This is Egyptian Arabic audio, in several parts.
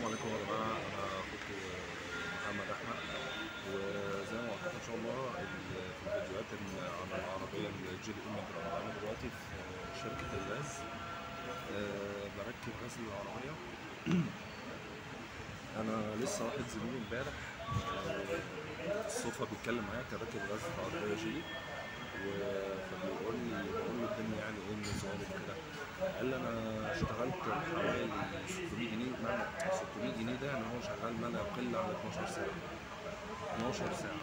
عليكم يا جماعة أنا أخوكم محمد أحمد وزي ما وعدتكم إن شاء الله ال- في الفيديوهات ال- عن العربية الجيل إيميجر أنا دلوقتي في شركة الغاز أه بركب غاز للعربية أنا لسه واحد زميلي امبارح أه الصدفة بيتكلم معايا كان راكب غاز في عربية جيلي و- فبيقول لي بقول له الدنيا يعني ايه النظام وكده قال لي انا اشتغلت حوالي 600 جنيه معنى 600 جنيه ده ان هو شغال ما لا يقل عن 12 ساعه 12 ساعه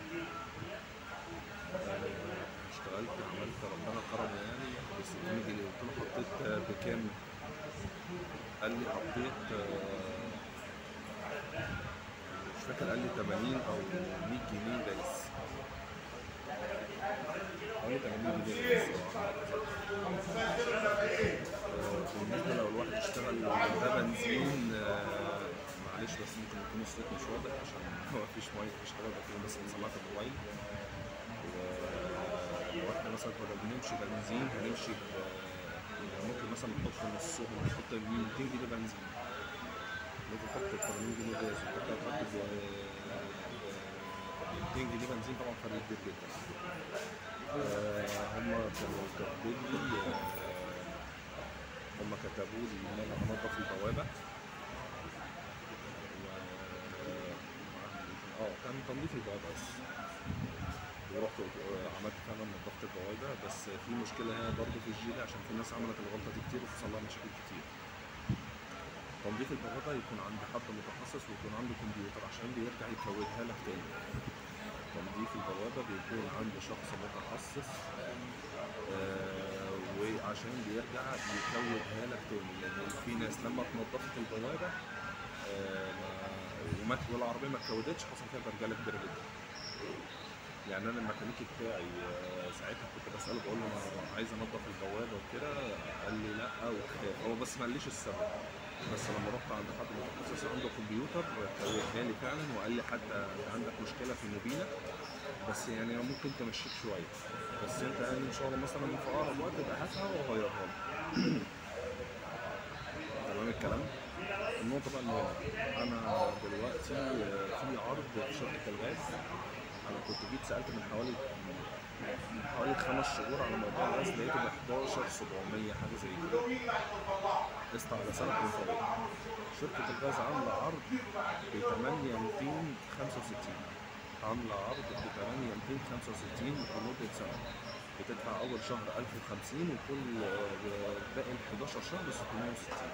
يعني اشتغلت عملت ربنا كرمه يعني ب 600 جنيه قلت له حطيت بكام قال لي حطيت آه، مش فاكر قال لي 80 او 100 جنيه بس حوالي 80 جنيه بس آه، بالنسبة لو الواحد اشتغل ده بنزين آه، معلش بس ممكن يكون الصوت مش واضح عشان هو مفيش مايك مش حاجة بكون بس من سماعة الموبايل ولو احنا مثلا كنا بنمشي بنزين هنمشي ب يعني ممكن مثلا نحط نصهم نحط 200 جنيه بنزين ممكن نحط 80 جنيه غاز وكنت هتحط ب 200 جنيه بنزين طبعا فرق كبير جدا آه، هم كانوا كاتبين لي آه، هم كتبوا لي ان انا انضف البوابه و اه كان تنظيف البوابه بس ورحت آه، عملت فعلا نظفت البوابه بس في مشكله هنا برضه في الجيل عشان في ناس عملت الغلطه دي كتير وحصل لها مشاكل كتير تنظيف البوابه يكون عند حد متخصص ويكون عنده كمبيوتر عشان بيرجع يكودها لك تاني تنظيف البوابه بيكون عند شخص متخصص آه، وعشان بيرجع يكودها لك تاني لان في ناس لما اتنضفت البوابه آه، ما- وما والعربيه ما اتكودتش حصل فيها برجله كبيره جدا يعني انا الميكانيكي بتاعي آه، ساعتها كنت بساله بقول له انا عايز انضف البوابه وكده قال لي لا وخاف هو بس ما قاليش السبب بس لما رحت عند حد متخصص عنده كمبيوتر كودها لي فعلا وقال لي حتى انت عندك مشكله في الموبينه بس يعني ممكن تمشيك شويه بس انت يعني ان شاء الله مثلا في اقرب وقت ابقى هاتها وغيرها لك تمام الكلام النقطة بقى المهمة أنا دلوقتي آه، في عرض في شركة الغاز أنا كنت جيت سألت من حوالي من حوالي خمس شهور على موضوع الغاز لقيته ب 11700 حاجة زي كده قسط على سنة انفرادية شركة الغاز عاملة عرض ب 8265 عاملة عرض ب 8265 لمدة سنة بتدفع أول شهر 1050 وكل آه، باقي ال 11 شهر 660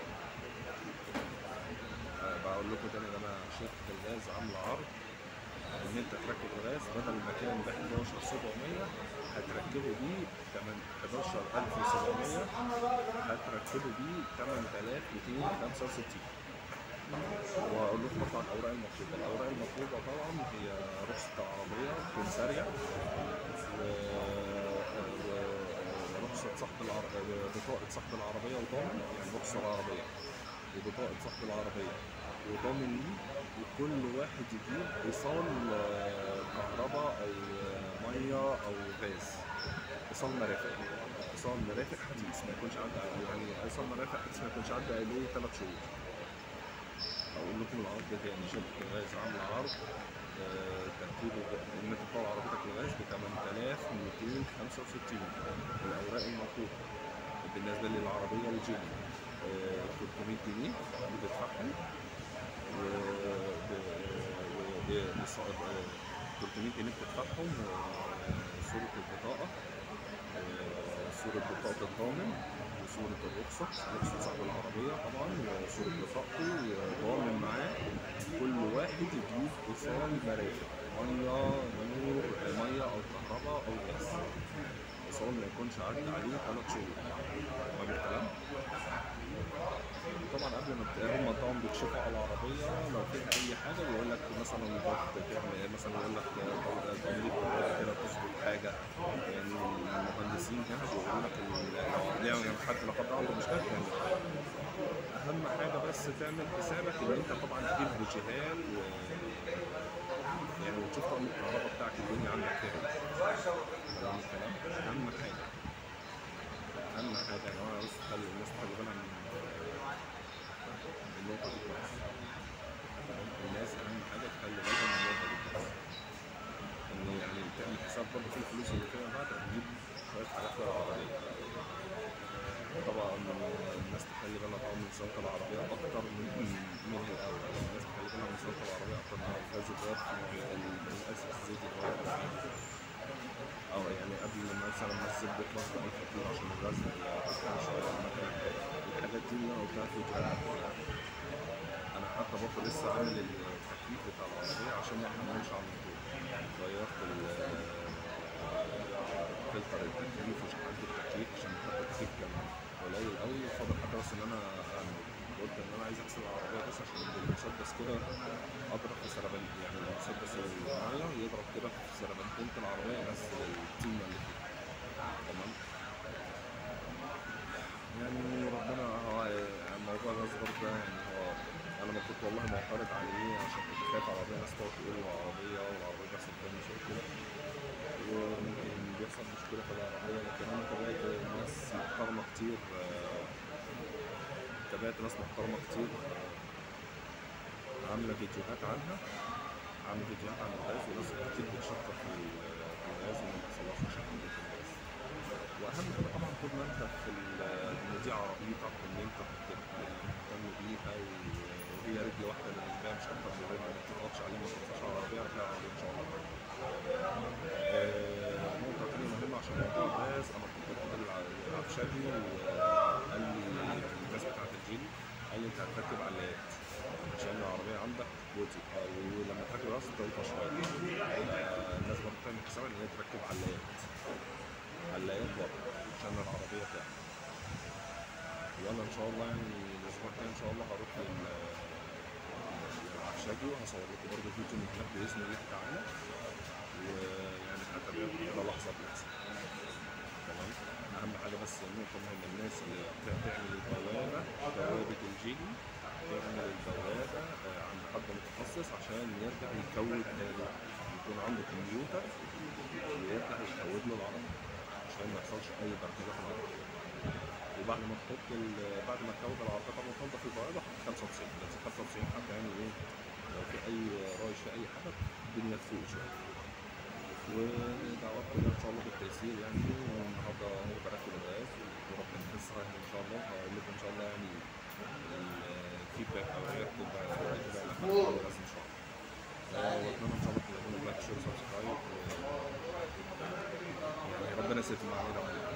آه، بقول لكم تاني يا جماعة شركة الغاز عاملة عرض إن أنت تركب الغاز بدل ما كان ب 11700 هتركبه بيه تمن 11700 هتركبه بيه 8265 واقول لكم طبعا الاوراق المطلوبه الاوراق المطلوبه طبعا هي رخصه العربيه تكون ساريه و- و- ورخصه صاحب العربيه بطاقه صاحب العربيه وضامن يعني رخصه العربيه وبطاقه صاحب العربيه وضامن ليه وكل واحد يجيب ايصال آه، كهرباء او آه، ميه او غاز ايصال مرافق ايصال مرافق حديث ما يكونش عدى يعني ايصال مرافق حديث ما يكونش عدى عليه ثلاث شهور اقول لكم العرض تاني شركه الغاز عامله عرض آه، تركيبه ب- ان انت تطلع عربيتك الغاز ب 8265 الاوراق المطلوبه بالنسبه للعربيه الجيلي آه، 300 جنيه بتدفعهم و ب- ب- بص- ب- 300 جنيه بتدفعهم وصوره البطاقه آه، صورة بطاقة الضامن وصورة الرخصة رخصة صاحب العربية طبعا وصورة بطاقته وضامن معاه كل واحد يجيب إيصال مرافق مية نور مية أو كهرباء أو غاز إيصال ما يكونش عدى عليه ثلاث شهور تمام الكلام؟ طبعا قبل ما بت- هم طبعا بيكشفوا على العربيه لو فيها اي حاجه بيقول لك مثلا الضغط تعمل ايه مثلا يقول لك تمريض كده تظبط حاجه يعني المهندسين هنا بيقولوا لك ال- لو يعني حد لا قدر الله عنده مشكله تعمل اهم حاجه بس تعمل حسابك ان انت طبعا تجيب بوجيهات و يعني وتشوف طقم الكهرباء بتاعك الدنيا عندك فيها ايه تمام الكلام اهم حاجه اهم حاجه يا جماعه بس خلي الناس تخلي بالها من من النقطه دي كويس طبعا الناس تخلي بالها طبعا من صيانة العربية أكتر من من الأول الناس تخلي بالها من صيانة العربية أكتر من الغاز الغاز للأسف الزيت اللي هو أو يعني قبل مثلا ما الزيت بيخلص بألف كيلو عشان الغاز يتقطع شوية المكنة الحاجات دي اللي أنا قلتها في فيديوهات أنا حتى برضه لسه عامل التكييف بتاع العربية عشان ما يحملش على الموتور غيرت فلتر التكييف وشحنت التكييف عشان خاطر التكييف كان قليل قوي فاضل حتى بس ان انا اعمل قلت ان انا عايز اغسل العربيه بس عشان المسدس كده اضرب في سربان يعني المسدس الميه يضرب كده في سربنتين العربيه يغسل الطينه اللي فيها تمام يعني ربنا هو موضوع الاصغر ده يعني هو انا ما كنت والله معترض عليه عشان كنت خايف على العربيه ناس تقعد تقول العربيه والعربيه بيحصل فيها مشاكل وممكن بيحصل مشكله في العربيه لكن انا تابعت ناس محترمه كتير آه، تابعت ناس محترمه كتير آه، عامله فيديوهات عنها عامله فيديوهات عن الغاز وناس كتير بتشكر في ال- في الغاز وما بيحصلهاش مشاكل في الغاز واهم حاجه طبعا طول ما انت في ال- ان دي عربيتك وان انت بتبقى مهتم بيها و- وهي رجل واحده بالنسبه لها مش اكتر من رجل ما تضغطش عليه ما تضغطش على العربيه هتلاقي العربيه ان شاء الله آه، نقطة تانية مهمة عشان موضوع الغاز أنا كنت الراجل العفشاجي وقال لي الغاز بتاعت الجيلي قال لي أنت هتركب علاقات عشان العربية عندك وتبقى ولما تركب غاز تطلع شوية آه، الناس برضه تعمل حساب إن هي تركب علاقات علاقات برضه عشان العربية تعمل وأنا إن شاء الله يعني الأسبوع الجاي إن شاء الله هروح لل- للعفشاجي وهصور لكم برضه فيديو من هناك بإذن الله تعالى ويعني هتابعكم كده لحظه بلحظه تمام اهم حاجه بس النقطه مهمه الناس اللي بتعمل البوابه بوابه الجيلي تعمل البوابه آه، عند حد متخصص عشان يرجع يكود تاني يكون عنده كمبيوتر ويرجع يكود له العربيه عشان ما يحصلش اي بركبه في العربيه وبعد ما تحط ال- بعد ما تكود العربيه طبعا تنضف البوابه حط 95 بس 95 حتى يعني ايه لو في اي رايش في اي حاجه الدنيا تفوق شويه ودعوات كلها ان شاء الله بالتيسير يعني والنهارده هو بركب الغاز وربنا ييسرها يعني ان شاء الله هقول لكم ان شاء الله يعني الفيدباك او الرياكت بتاع الغاز ان شاء الله آه، واتمنى ان شاء الله تكونوا لايك شير سبسكرايب يعني ربنا يسلم علينا وعليكم